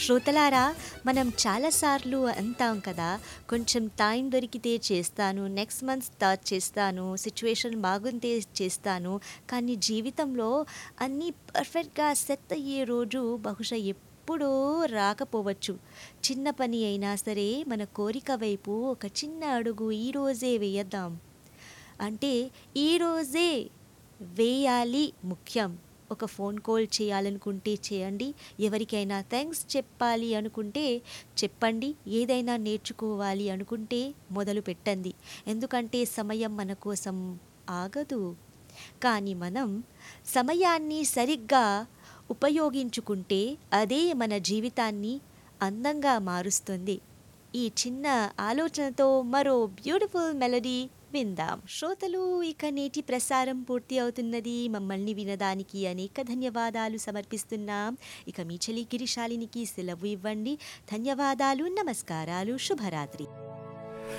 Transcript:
శ్రోతలారా మనం చాలాసార్లు అంటాం కదా కొంచెం టైం దొరికితే చేస్తాను నెక్స్ట్ మంత్ స్టార్ట్ చేస్తాను సిచ్యువేషన్ బాగుంటే చేస్తాను కానీ జీవితంలో అన్నీ పర్ఫెక్ట్గా సెట్ అయ్యే రోజు బహుశా ఎప్పుడో రాకపోవచ్చు చిన్న పని అయినా సరే మన కోరిక వైపు ఒక చిన్న అడుగు ఈరోజే వేయద్దాం అంటే ఈరోజే వేయాలి ముఖ్యం ఒక ఫోన్ కాల్ చేయాలనుకుంటే చేయండి ఎవరికైనా థ్యాంక్స్ చెప్పాలి అనుకుంటే చెప్పండి ఏదైనా నేర్చుకోవాలి అనుకుంటే మొదలు పెట్టండి ఎందుకంటే సమయం మన కోసం ఆగదు కానీ మనం సమయాన్ని సరిగ్గా ఉపయోగించుకుంటే అదే మన జీవితాన్ని అందంగా మారుస్తుంది ఈ చిన్న ఆలోచనతో మరో బ్యూటిఫుల్ మెలడీ విందాం శ్రోతలు ఇక నేటి ప్రసారం పూర్తి అవుతున్నది మమ్మల్ని వినడానికి అనేక ధన్యవాదాలు సమర్పిస్తున్నాం ఇక మీ చలి గిరిశాలినికి సెలవు ఇవ్వండి ధన్యవాదాలు నమస్కారాలు శుభరాత్రి